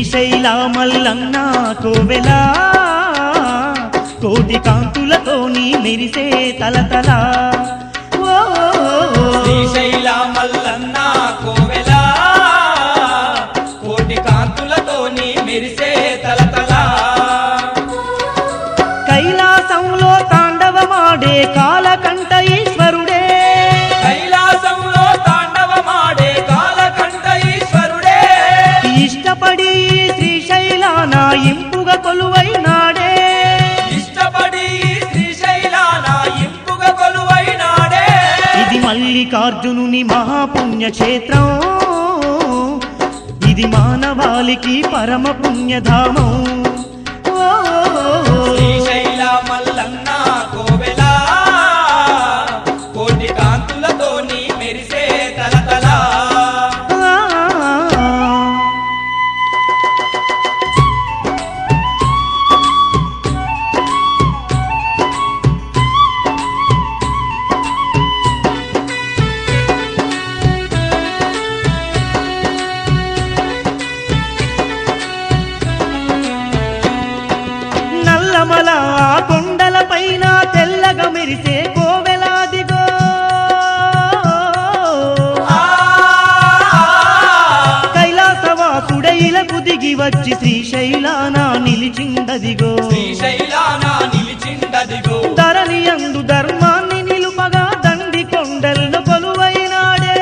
శ్రీశైల మల్లన్న కోవెలా కోటి కాంతులతో నీ మెరిసే తలతలా ఓ, శ్రీశైల మల్లన్న కోవెల కోటి కాంతులతో నీ మెరిసే తలతలా కైలాసంలో తాండవమాడే కాలకంఠ ఈశ్వరుడే కైలాసంలో తాండవమాడే కాలకంఠ ఈశ్వరుడే ఇష్టపడి ఈ శ్రీశైలాన ఇంపుగా కొలువైనాడే ఇష్టపడి ఈ శ్రీశైలాన ఇంపుగా కొలువైనాడే ఇది మల్లికార్జునుని మహాపుణ్యక్షేత్రం ఇది మానవాళికి పరమ పుణ్యధామం ఓ, శ్రీశైల మల్లన్న కోవెల కోటి కాంతులతో నీ మెరిసే తలతలా ఆ, నల్లమల ఆ కొండల పైన తెల్లగా మెరిసే కోవెలాదిగో కైలాసవాసుడైలకు దిగి వచ్చి శ్రీశైలాన నిలిచిందదిగో శ్రీశైలాన నిలిచిందదిగో ధరణి అందు ధర్మాన్ని నిలుపగా దండి కొండలను కొలువైనాడే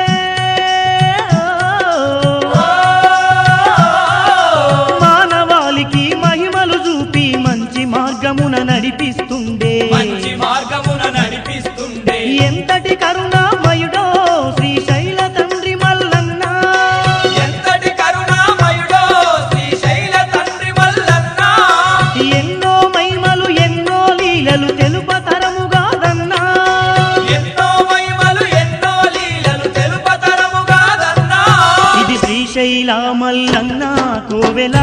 మానవాళికి మహిమలు చూపి మంచి మార్గమున నడిపిస్తుండే మంచి మార్గమున నడిపిస్తుండే ఎంతటి కరుణామయుడో శ్రీశైల తండ్రి మల్లన్న ఎంతటి కరుణామయుడో శ్రీశైల తండ్రి మల్లన్న ఎన్నో మహిమలు ఎన్నో లీలలు తెలుపతరముగాదన్నా ఎన్నో మహిమలు ఎన్నో లీలలు తెలుపతరముగాదన్నా ఇది శ్రీశైల మల్లన్న కోవెలా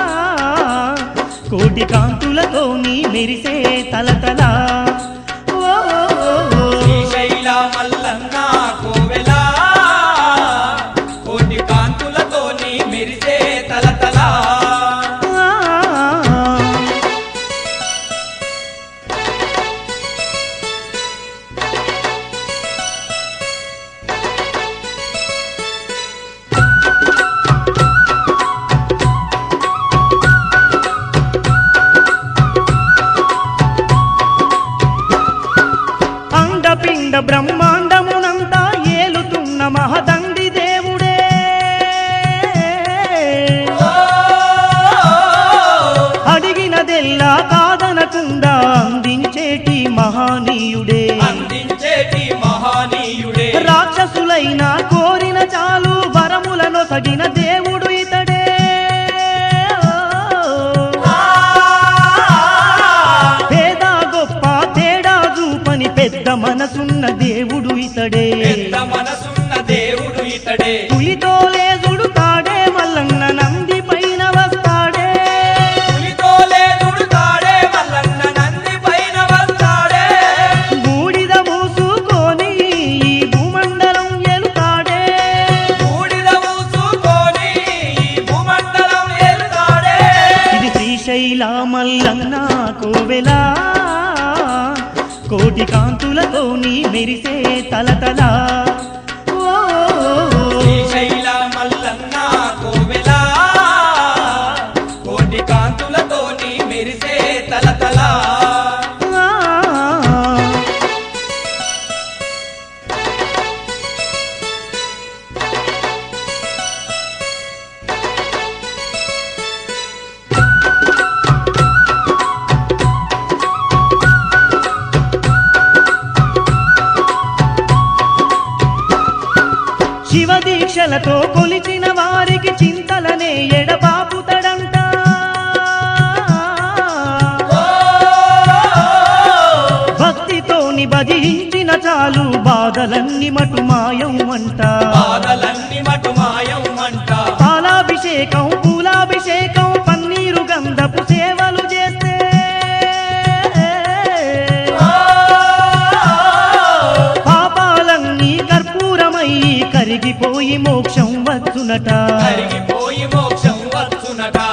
కోటి కాంతులతో నీ మెరిసే తలతలా ఓ, శ్రీశైల మల్లన్న కోవెల కోటి కాంతులతో నీ మెరిసే తలతలా ఆ, అండపిండ బ్రహ్మాండమునంతా ఏలుతున్న మహదండి దేవుడే అడిగినదెల్లా కాదనకుండా అందించేటి మహానీయుడే అందించేటి మహానీయుడే రాక్షసులైనా కోరిన చాలు వరములను సగిన దేవుడు ఇతడే పేద గొప్ప తేడా చూపని పెద్ద మనసున్న దేవుడు ఇతడే పెద్ద మనసున్న దేవుడు ఇతడే పులితో లేదుడు తాడే మల్లన్న నంది పైన వస్తాడే పులితోలే దుడుతాడే మల్లన్న నంది పైన వస్తాడే బూడిద మూసుకొని ఈ భూమండలం ఎలుతాడే బూడిద మూసుకొని ఈ భూమండలం ఏలుతాడే ఇది శ్రీశైల మల్లన్న కోవెలా కోటి కాంతులతో నీ మెరిసే తలతలా ఓ, శ్రీశైల మల్లన్న కోవెల కోటి కాంతులతో నీ మెరిసే తలతలా ఆ, శివ దీక్షలతో కొలిచిన వారికి చింతలనే ఎడబాపుతడంట భక్తితోని భజించిన చాలు బాధలన్నీ మటు మాయం అంట బాధలన్నీ మటు మాయం అంట పాలాభిషేకం పూలాభిషేకం పన్నీరు గంధపు సేవలు చేస్తే పాపాలన్నీ కర్పూరమై కరిగిపోయి మోక్షం వచ్చునట కరిగిపోయి మోక్షం వచ్చునట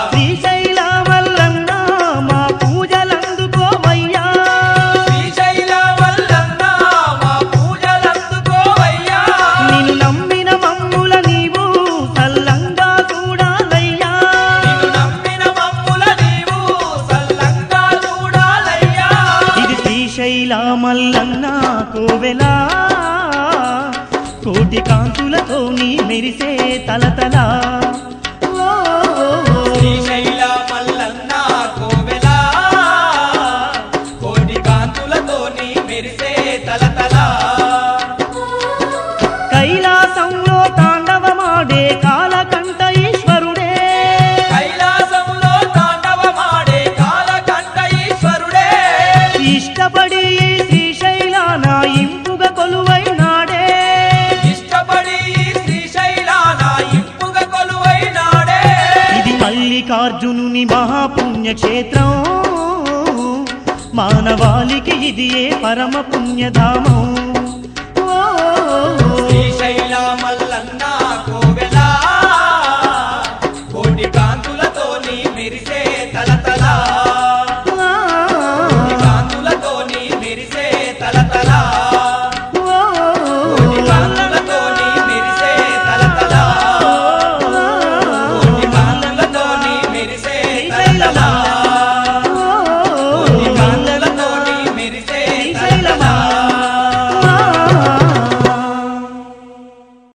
కోటి కాంతులతో నీ మెరిసే తలతల ఓ, ఓ, ఓ. శ్రీశైల మల్లన్న కోవెల కోటి కాంతులతో నీ మెరిసే తలతల కైలాసంలో తాండవమాడే కాలకంఠ ఈశ్వరుడే కైలాసంలో తాండవమాడే కాలకంఠ ఈశ్వరుడే ఇష్టపడి ఈ శ్రీశైలాన ఇంపుగా కొలువైనాడే ఇష్టపడి ఈ శ్రీశైలాన ఇంపుగా కొలువైనాడే ఇది మల్లికార్జునుని మహాపుణ్యక్షేత్రం మానవాళికి ఇది ఏ పరమ పుణ్యధామం